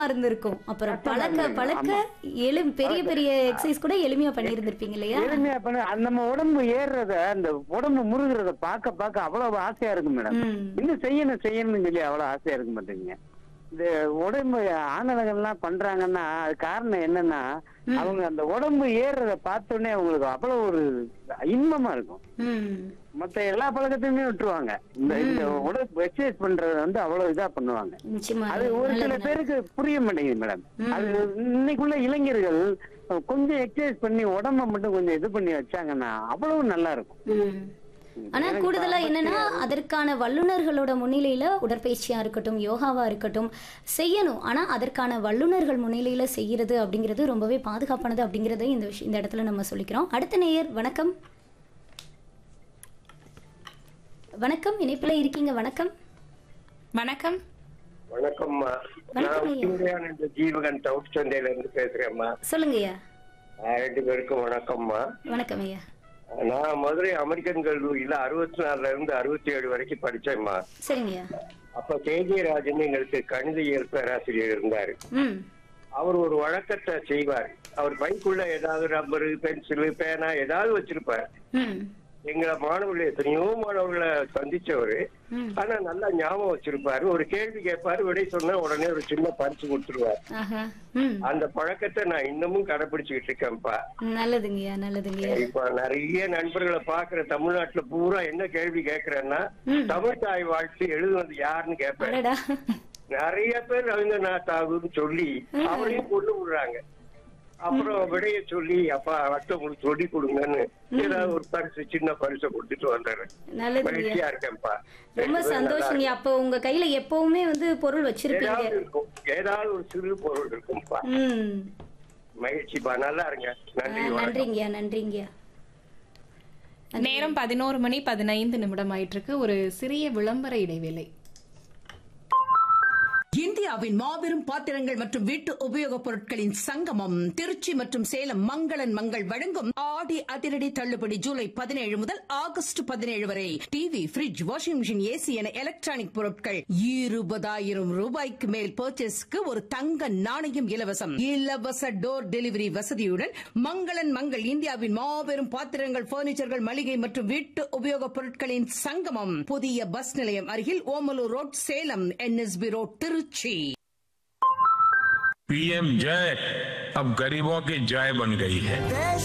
இருந்திருக்கும் அப்புறம் கஷ்டமா பழக்க இருந்திருக்கும். பழக்க எளி பெரிய பெரிய எக்ஸசைஸ் கூட எளிமையா பண்ணியிருந்திருப்பீங்க இல்லையா எளிமையா பண்ண அந்த நம்ம உடம்பு ஏறுறத அந்த உடம்பு முருகிறத பார்க்க பார்க்க அவ்வளவு ஆசையா இருக்கு மேடம் ம். இன்னும் செய்யணும் செய்யணும்னு சொல்லி அவ்வளவு ஆசையா இருக்க மாட்டேங்க இந்த உடம்பு ஆணவங்கள்லாம் பண்றாங்கன்னா அது காரணம் என்னன்னா அவங்க அந்த உடம்பு ஏறுறத பார்த்த உடனே அவங்களுக்கு அவ்வளவு ஒரு இன்பமா இருக்கும் ம் மத்த எல்லா பழக்கத்தையுமே விட்டுருவாங்க இந்த இந்த உடம்பு எக்ஸசைஸ் பண்றத வந்து அவ்வளவு இதா பண்ணுவாங்க நிச்சயமா அது ஒரு சில நல்லது, பேருக்கு புரிய மாட்டேங்குது மேடம் ம். அது இன்னைக்குள்ள இளைஞர்கள் கொஞ்சம் எக்ஸசைஸ் பண்ணி உடம்ப மட்டும் கொஞ்சம் இது பண்ணி வச்சாங்கன்னா அவ்வளவு நல்லா இருக்கும் ம். ஆனா எனக்கு கூடுதலா இப்ப என்னன்னா அதற்கான வல்லுநர்களோட முன்னிலையில உடற்பயிற்சியா இருக்கட்டும் யோகாவா இருக்கட்டும் செய்யணும் ஆனா அதற்கான வல்லுநர்கள் முன்னிலையில செய்யறது அப்படிங்கிறது ரொம்பவே பாதுகாப்பானது அப்படிங்கறதை இந்த விஷயம் இந்த இடத்துல நம்ம சொல்லிக்கிறோம் அடுத்த நேயர் வணக்கம் வணக்கம் இணைப்புல இருக்கீங்க வணக்கம் வணக்கம் வணக்கம்மா வணக்கம் நான் ஐயா. சூர்யானந்த ஜீவகன் டவுட் சந்தையில இருந்து பேசுறேம்மா சொல்லுங்கய்யா ஆஹ் ரெண்டு பேருக்கும் வணக்கம்மா வணக்கம் ஐயா நான் மதுரை அமெரிக்கன் கல்லூரியில அறுபத்தி நாலுல இருந்து அறுபத்தி ஏழு வரைக்கும் படிச்சேம்மா சரிங்கய்யா அப்ப கே ஜே ராஜன் எங்களுக்கு கணித இயல் பேராசிரியர் இருந்தாரு ம் அவர் ஒரு வழக்கத்தை செய்வார் அவர் பைக்குள்ள ஏதாவது ரப்பரு பென்சிலு பேனா ஏதாவது வச்சிருப்பார் ம் எங்களை மாணவர்கள் எத்தனையோ மாணவர்களை சந்திச்சவரு ம் ஆனா நல்லா ஞாபகம் வச்சிருப்பாரு ஒரு கேள்வி கேட்பாரு விடை சொன்னா உடனே ஒரு சின்ன பரிசு கொடுத்துருவார் ஆஹா ம் அந்த பழக்கத்தை நான் இன்னமும் கடைபிடிச்சுக்கிட்டு இருக்கேன்ப்பா நல்லதுங்கய்யா நல்லதுங்கய்யா இப்ப நிறைய நண்பர்களை பாக்குற தமிழ்நாட்டுல பூரா என்ன கேள்வி கேக்குறேன்னா ம். தமிழ் தாய் வாழ்த்து எழுதுனது யாருன்னு கேட்பேன் அடடா நிறைய பேர் ரவீந்திரநாத் தாகூர்னு சொல்லி அவரையும் கொண்டு விடுறாங்க அப்புறம் விடைய சொல்லி அப்பா அடுத்தவங்களுக்கு சொல்லி கொடுங்கன்னு ஏதாவது ஒரு பரிசு சின்ன பரிசை கொடுத்துட்டு வந்துடுறேன் நல்லதுங்கய்யா மகிழ்ச்சியா இருக்கேன்ப்பா ரொம்ப ரெண்டு பேரும் நல்லா சந்தோஷங்க அப்போ உங்க கையில எப்பவுமே வந்து பொருள் வச்சிருப்பீங்க ஏதாவது இருக்கும் ஏதாவது ஒரு சிறு பொருள் இருக்கும்பா ம் மகிழ்ச்சிப்பா நல்லா இருங்க ஆ, நன்றி வணக்கம் நன்றிங்கய்யா நன்றிங்கய்யா நேரம் பதினோரு மணி பதினைந்து நிமிடம் ஆயிட்டு இருக்கு ஒரு சிறிய விளம்பர இடைவேளை இந்தியாவின் மாபெரும் பாத்திரங்கள் மற்றும் வீட்டு உபயோகப் பொருட்களின் சங்கமம் திருச்சி மற்றும் சேலம் மங்களன் மங்கள் வழங்கும் ஆடி அதிரடி தள்ளுபடி ஜூலை பதினேழு முதல் ஆகஸ்ட் பதினேழு வரை TV fridge washing machine AC என எலக்ட்ரானிக் பொருட்கள் இருபதாயிரம் ரூபாய்க்கு மேல் பர்ச்சேஸ்க்கு ஒரு தங்க நாணயம் இலவசம் இலவச டோர் டெலிவரி வசதியுடன் மங்களன் மங்கள் இந்தியாவின் மாபெரும் பாத்திரங்கள் பர்னிச்சர்கள் மளிகை மற்றும் வீட்டு உபயோகப் பொருட்களின் சங்கமம் புதிய பஸ் நிலையம் அருகில் Omalur road Salem NSB road Trichy PM जय अब गरीबों की जय बन गई है